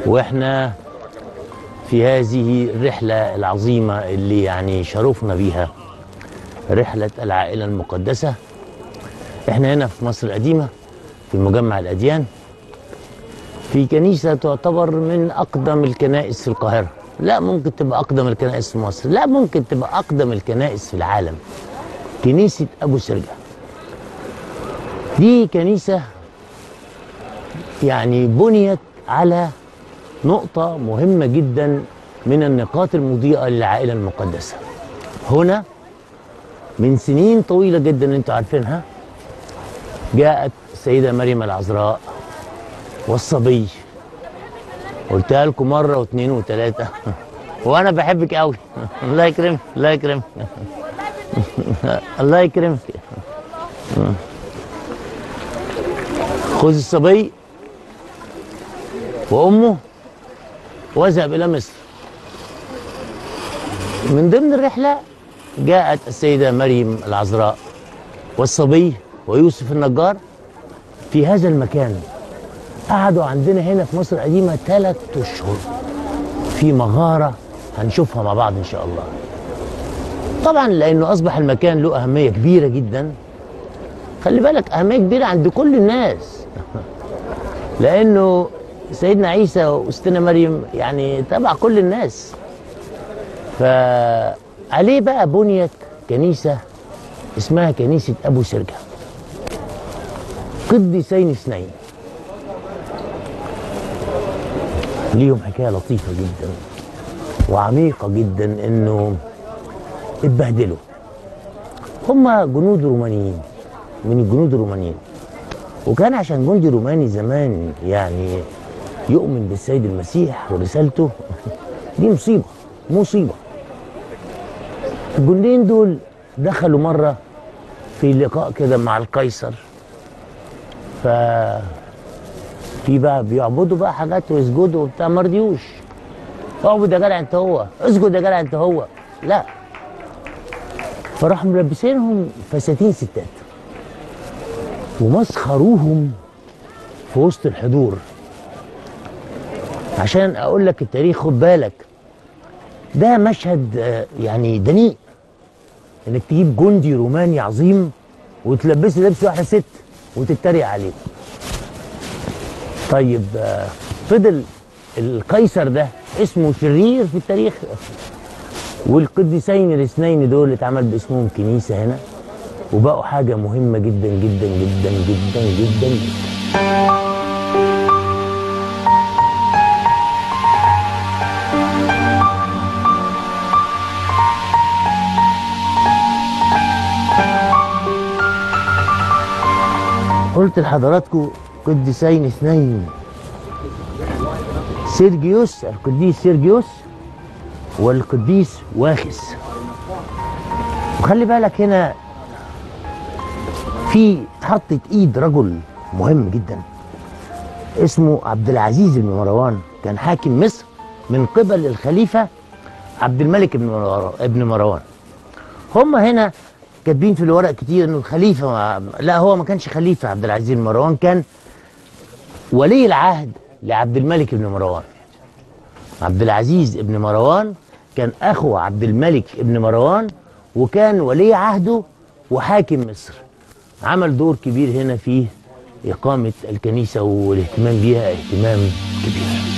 واحنا في هذه الرحلة العظيمة اللي يعني شرفنا بيها رحلة العائلة المقدسة احنا هنا في مصر القديمة في مجمع الأديان في كنيسة تعتبر من أقدم الكنائس في القاهرة لا ممكن تبقى أقدم الكنائس في مصر لا ممكن تبقى أقدم الكنائس في العالم كنيسة أبو سرجة دي كنيسة يعني بنيت على نقطة مهمة جدا من النقاط المضيئة للعائلة المقدسة هنا من سنين طويلة جدا انتوا عارفينها جاءت السيدة مريم العذراء والصبي قلتها لكم مرة واثنين وثلاثة وأنا بحبك قوي الله يكرمك الله يكرمك الله يكرمك خذ الصبي وأمه واذهب إلى مصر من ضمن الرحلة جاءت السيدة مريم العذراء والصبي ويوسف النجار في هذا المكان قعدوا عندنا هنا في مصر القديمة ثلاث أشهر في مغارة هنشوفها مع بعض إن شاء الله طبعا لأنه أصبح المكان له أهمية كبيرة جدا خلي بالك أهمية كبيرة عند كل الناس لأنه سيدنا عيسى وستنا مريم يعني تبع كل الناس فعليه بقى بنيت كنيسة اسمها كنيسة أبو سرجة قديسين اثنين ليهم حكاية لطيفة جدا وعميقة جدا انه اتبهدلوا هم جنود رومانيين من الجنود الرومانيين وكان عشان جندي روماني زمان يعني يؤمن بالسيد المسيح ورسالته دي مصيبة مصيبة الجندين دول دخلوا مرة في لقاء كده مع القيصر ف في بقى بيعبدوا بقى حاجات ويسجدوا وبتاع ما رضيوش اعبد يا جدع انت هو اسجد يا جدع انت هو لا فراحوا ملبسينهم فساتين ستات ومسخروهم في وسط الحضور عشان اقول لك التاريخ خد بالك ده مشهد آه، يعني دنيء انك تجيب جندي روماني عظيم وتلبسه لبس واحده ست وتتريق عليه طيب آه، فضل القيصر ده اسمه شرير في التاريخ والقديسين الاثنين دول اتعمل باسمهم كنيسه هنا وبقوا حاجه مهمه جدا جدا جدا جدا جدا, جداً. قلت لحضراتكم قديسين اثنين سيرجيوس القديس سيرجيوس والقديس واخس وخلي بالك هنا في حطت ايد رجل مهم جدا اسمه عبد العزيز بن مروان كان حاكم مصر من قبل الخليفه عبد الملك بن مروان ابن مروان هم هنا كاتبين في الورق كتير انه الخليفه ما لا هو ما كانش خليفه عبد العزيز بن مروان كان ولي العهد لعبد الملك بن مروان عبد العزيز بن مروان كان اخو عبد الملك بن مروان وكان ولي عهده وحاكم مصر عمل دور كبير هنا في اقامه الكنيسه والاهتمام بيها اهتمام كبير